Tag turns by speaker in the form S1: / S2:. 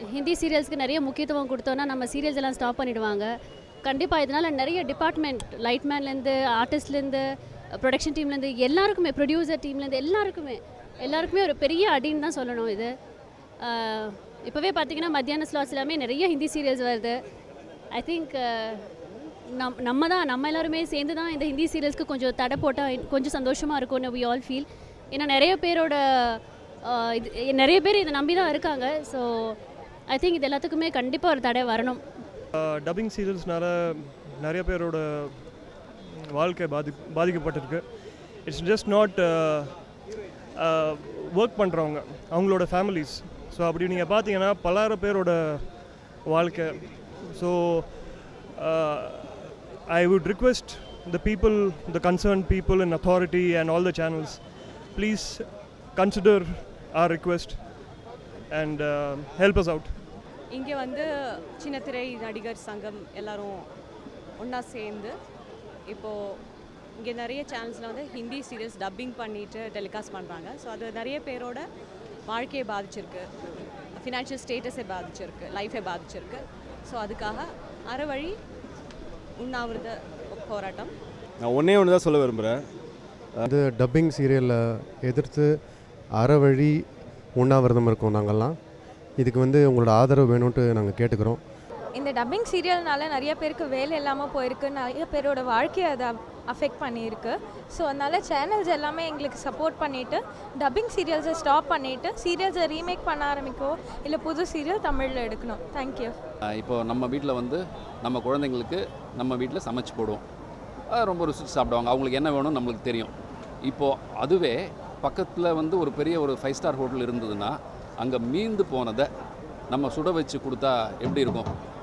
S1: ஹிந்தி சீரியல்ஸ்க்கு நிறைய முக்கியத்துவம் கொடுத்தோன்னா நம்ம சீரியல்ஸ் எல்லாம் ஸ்டாப் பண்ணிடுவாங்க கண்டிப்பாக இதனால் நிறைய டிபார்ட்மெண்ட் லைட்மேன்லேருந்து ஆர்டிஸ்ட்லேருந்து ப்ரொடக்ஷன் டீம்லேருந்து எல்லாருக்குமே ப்ரொடியூசர் டீம்லேருந்து எல்லாருக்குமே எல்லாருக்குமே ஒரு பெரிய அடின்னு தான் சொல்லணும் இது ஆஹ் இப்போவே பார்த்தீங்கன்னா மத்தியான ஸ்லாட்ஸ் எல்லாமே நிறைய ஹிந்தி சீரியல்ஸ் வருது ஐ திங்க் நம் நம்ம தான் நம்ம எல்லாருமே சேர்ந்து தான் இந்த ஹிந்தி சீரியல்ஸ்க்கு கொஞ்சம் தடை போட்டால் கொஞ்சம் சந்தோஷமாக இருக்கும்னு வி ஆல் ஃபீல் ஏன்னா நிறைய பேரோட ஆஹ் இது நிறைய பேர் இதை நம்பி தான் இருக்காங்க ஸோ ஐ திங்க் இது எல்லாத்துக்குமே கண்டிப்பாக ஒரு தடை வரணும்
S2: டப்பிங் சீரியல்ஸ்னால நிறைய பேரோட வாழ்க்கை பாதி பாதிக்கப்பட்டிருக்கு இட்ஸ் ஜஸ்ட் நாட் ஒர்க் பண்ணுறவங்க அவங்களோட ஃபேமிலிஸ் ஸோ அப்படி நீங்கள் பார்த்தீங்கன்னா பல்லாயிரம் பேரோட வாழ்க்கை so I would request the people the concern people in authority and all the channels please consider our request and help us out
S3: இங்கே வந்து சின்னத்திரை நடிகர் சங்கம் எல்லாரும் ஒன்றா சேர்ந்து இப்போது இங்கே நிறைய சேனல்ஸில் வந்து ஹிந்தி சீரியல்ஸ் டப்பிங் பண்ணிட்டு டெலிகாஸ்ட் பண்ணுறாங்க ஸோ அது நிறைய பேரோட வாழ்க்கையை பாதிச்சிருக்கு ஃபினான்ஷியல் ஸ்டேட்டஸை பாதிச்சிருக்கு லைஃபை பாதிச்சிருக்கு ஸோ அதுக்காக அறவழி உண்ணாவிரத போராட்டம்
S4: நான் ஒன்றே ஒன்று தான் சொல்ல விரும்புகிறேன்
S5: வந்து டப்பிங் சீரியலை எதிர்த்து அறவழி உண்ணாவிரதம் இருக்கோம் நாங்கள்லாம் இதுக்கு வந்து உங்களோட ஆதரவு வேணும்ன்ட்டு நாங்கள் கேட்டுக்கிறோம்
S6: இந்த டப்பிங் சீரியல்னால நிறைய பேருக்கு வேலை இல்லாமல் போயிருக்கு நிறைய பேரோட வாழ்க்கையை அதை அஃபெக்ட் பண்ணியிருக்கு ஸோ அதனால சேனல்ஸ் எல்லாமே எங்களுக்கு சப்போர்ட் பண்ணிவிட்டு டப்பிங் சீரியல்ஸை ஸ்டாப் பண்ணிவிட்டு சீரியல்ஸை ரீமேக் பண்ண ஆரம்பிக்கோ இல்லை புது சீரியல் தமிழில் எடுக்கணும் தேங்க்யூ
S7: இப்போ நம்ம வீட்டில் வந்து நம்ம குழந்தைங்களுக்கு நம்ம வீட்டில் சமைச்சு போடுவோம் அது ரொம்ப ருசிச்சு சாப்பிடுவாங்க அவங்களுக்கு என்ன வேணும்னு நம்மளுக்கு தெரியும் இப்போது அதுவே பக்கத்தில் வந்து ஒரு பெரிய ஒரு ஃபைவ் ஸ்டார் ஹோட்டல் இருந்ததுன்னா அங்கே மீந்து போனதை நம்ம சுட வச்சு கொடுத்தா எப்படி இருக்கும்